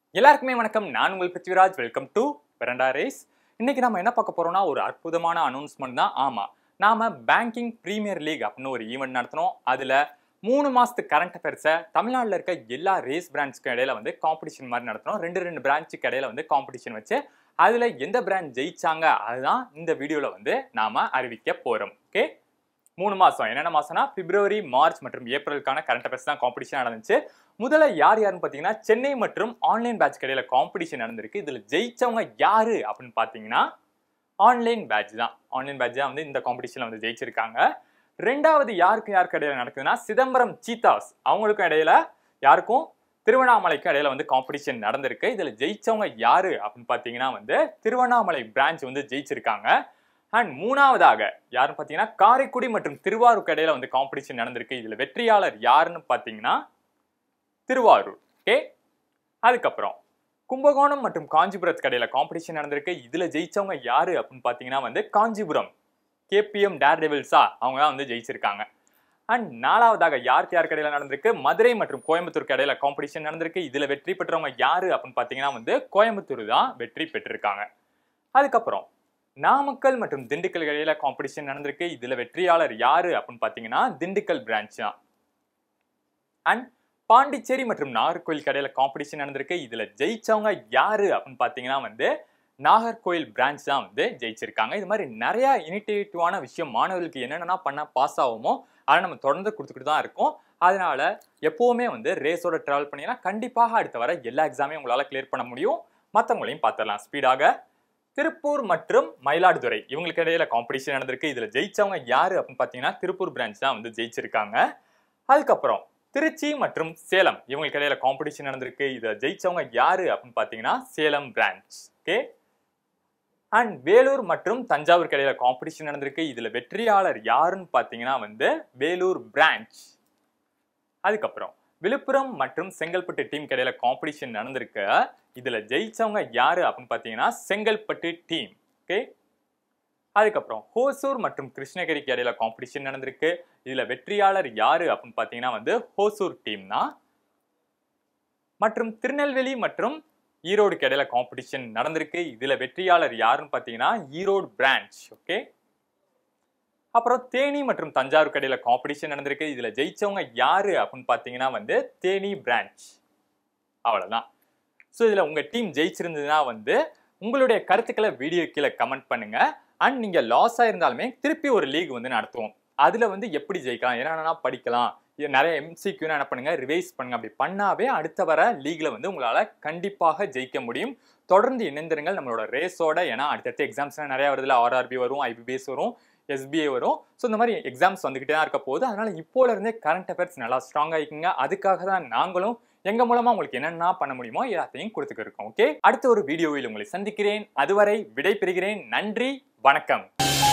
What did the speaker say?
எல்லாருக்குமே வணக்கம் நான் உங்கள் Prithviraj welcome to Veranda Race இன்னைக்கு நம்ம என்ன பார்க்க போறோம்னா ஒரு அற்புதமான அனௌன்ஸ்மெண்ட் தான் ஆமா நாம பேங்கிங் பிரீமியர் லீக் அப்படின்னு ஒரு ஈவெண்ட் நடத்தினோம் அதுல மூணு மாசத்து கரண்ட் அஃபேர்ஸை தமிழ்நாட்டில் இருக்க எல்லா ரேஸ் பிரான்ச்சுக்கு இடையில வந்து காம்படிஷன் மாதிரி நடத்தினோம் ரெண்டு ரெண்டு பிரான்ச்சுக்கு இடையில வந்து காம்படிஷன் வச்சு அதுல எந்த பிரான்ச் ஜெயிச்சாங்க அதுதான் இந்த வீடியோல வந்து நாம அறிவிக்க போறோம் ஓகே மூணு மாசம் என்னென்ன மாசம்னா பிப்ரவரி மார்ச் மற்றும் ஏப்ரலுக்கான கரண்ட் அஃபேர்ஸ் தான் காம்படிஷன் நடந்துச்சு முதல்ல யார் யாருன்னு பார்த்தீங்கன்னா சென்னை மற்றும் ஆன்லைன் பேட்ச் கடையில் காம்படிஷன் நடந்திருக்கு இதில் ஜெயிச்சவங்க யாரு அப்படின்னு பார்த்தீங்கன்னா ஆன்லைன் பேட்ச் தான் ஆன்லைன் பேட்ச் தான் வந்து இந்த காம்படிஷனில் வந்து ஜெயிச்சிருக்காங்க ரெண்டாவது யாருக்கு யாருக்கு இடையில நடக்குதுன்னா சிதம்பரம் சீதாஸ் அவங்களுக்கும் இடையில யாருக்கும் திருவண்ணாமலைக்கும் இடையில வந்து காம்படிஷன் நடந்திருக்கு இதில் ஜெயிச்சவங்க யாரு அப்படின்னு பார்த்தீங்கன்னா வந்து திருவண்ணாமலை பிரான்ச் வந்து ஜெயிச்சிருக்காங்க அண்ட் மூணாவதாக யாருன்னு பார்த்தீங்கன்னா காரைக்குடி மற்றும் திருவாரூருக்கு இடையில வந்து காம்படிஷன் நடந்திருக்கு இதில் வெற்றியாளர் யாருன்னு பார்த்தீங்கன்னா திருவாரூர் ஓகே அதுக்கப்புறம் கும்பகோணம் மற்றும் காஞ்சிபுரத்துக்கு இடையில காம்படிஷன் நடந்திருக்கு இதுல ஜெயிச்சவங்க யாரு அப்படின்னு பார்த்தீங்கன்னா வந்து காஞ்சிபுரம் கேபிஎம் டேர் டெவில்ஸா அவங்க தான் வந்து ஜெயிச்சிருக்காங்க அண்ட் நாலாவதாக யாருக்கு யாருக்கு இடையில நடந்திருக்கு மதுரை மற்றும் கோயம்புத்தூருக்கு இடையில காம்படிஷன் நடந்திருக்கு இதுல வெற்றி பெற்றவங்க யாரு அப்படின்னு பார்த்தீங்கன்னா வந்து கோயம்புத்தூர் தான் வெற்றி பெற்றிருக்காங்க அதுக்கப்புறம் நாமக்கல் மற்றும் திண்டுக்கல் இடையில காம்படிஷன் நடந்திருக்கு இதுல வெற்றியாளர் யாரு அப்படின்னு பார்த்தீங்கன்னா திண்டுக்கல் பிரான்ச் தான் அண்ட் பாண்டிச்சேரி மற்றும் நாகர்கோயில் கடையில் காம்படிஷன் நடந்திருக்கு இதுல ஜெயிச்சவங்க யாரு அப்படின்னு பார்த்தீங்கன்னா வந்து நாகர்கோயில் பிரான்ச் தான் வந்து ஜெயிச்சிருக்காங்க இது மாதிரி நிறைய இனிட்டேட்டிவான விஷயம் மாணவர்களுக்கு என்னென்னா பண்ண பாஸ் ஆகுமோ அதை நம்ம தொடர்ந்து கொடுத்துக்கிட்டு தான் இருக்கோம் அதனால எப்பவுமே வந்து ரேஸோட ட்ராவல் பண்ணீங்கன்னா கண்டிப்பாக அடுத்த வர எல்லா எக்ஸாமையும் உங்களால் கிளியர் பண்ண முடியும் மற்றவங்களையும் பார்த்துடலாம் ஸ்பீடாக திருப்பூர் மற்றும் மயிலாடுதுறை இவங்களுக்கு இடையில காம்படிஷன் நடந்திருக்கு இதுல ஜெயிச்சவங்க யாரு அப்படின்னு பார்த்தீங்கன்னா திருப்பூர் பிரான்ச் தான் வந்து ஜெயிச்சிருக்காங்க அதுக்கப்புறம் திருச்சி மற்றும் சேலம் இவங்களுக்கு இடையில காம்படிஷன் நடந்திருக்கு இதை ஜெயிச்சவங்க யாரு அப்படின்னு பார்த்தீங்கன்னா Salem branch okay and Vellore மற்றும் தஞ்சாவூருக்கு இடையில காம்படிஷன் நடந்திருக்கு இதுல வெற்றியாளர் யாருன்னு பார்த்தீங்கன்னா வந்து வேலூர் பிரான்ச் அதுக்கப்புறம் விழுப்புரம் மற்றும் செங்கல்பட்டு டீம் இடையில காம்படிஷன் நடந்திருக்கு இதுல ஜெயிச்சவங்க யாரு அப்படின்னு பார்த்தீங்கன்னா செங்கல்பட்டு டீம் ஓகே அதுக்கப்புறம் ஹோசூர் மற்றும் கிருஷ்ணகிரிக்கு இடையில காம்படிஷன் நடந்திருக்கு இதுல வெற்றியாளர் யாரு அப்படின்னு பார்த்தீங்கன்னா வந்து ஹோசூர் டீம் தான் மற்றும் திருநெல்வேலி மற்றும் ஈரோடுக்கு இடையில காம்படிஷன் நடந்திருக்கு இதுல வெற்றியாளர் யாருன்னு பார்த்தீங்கன்னா ஈரோடு பிரான்ச் ஓகே அப்புறம் தேனி மற்றும் தஞ்சாவூருக்கு இடையில காம்படிஷன் நடந்திருக்கு இதுல ஜெயிச்சவங்க யாரு அப்படின்னு பார்த்தீங்கன்னா வந்து தேனி பிரான்ச் அவ்வளவுதான் ஸோ இதுல உங்க டீம் ஜெயிச்சிருந்ததுன்னா வந்து உங்களுடைய கருத்துக்களை வீடியோ கீழே கமெண்ட் பண்ணுங்க அண்ட் நீங்க லாஸ் ஆயிருந்தாலுமே திருப்பி ஒரு லீக் வந்து நடத்துவோம் அதுல வந்து எப்படி ஜெயிக்கலாம் என்னென்னா படிக்கலாம் இது நிறைய எம்சிக்யூனா என்ன பண்ணுங்க ரிவைஸ் பண்ணுங்க அப்படி பண்ணாவே அடுத்த வர லீக்ல வந்து உங்களால கண்டிப்பாக ஜெயிக்க முடியும் தொடர்ந்து இணைந்திருங்கள் நம்மளோட ரேஸோட ஏன்னா அடுத்தடுத்த எக்ஸாம்ஸ்லாம் நிறைய வருதுல ஆர்ஆர்பி வரும் ஐபிபிஎஸ் வரும் எஸ்பிஐ வரும் ஸோ இந்த மாதிரி எக்ஸாம்ஸ் வந்துகிட்டே தான் இருக்க போகுது அதனால இப்போல இருந்தே கரண்ட் அஃபேர்ஸ் நல்லா ஸ்ட்ராங் ஆகிக்குங்க அதுக்காக தான் நாங்களும் எங்க மூலமா உங்களுக்கு என்னென்ன பண்ண முடியுமோ எல்லாத்தையும் கொடுத்துக்க இருக்கோம் ஓகே அடுத்த ஒரு வீடியோவில் உங்களை சந்திக்கிறேன் அதுவரை விடை பெறுகிறேன் நன்றி வணக்கம்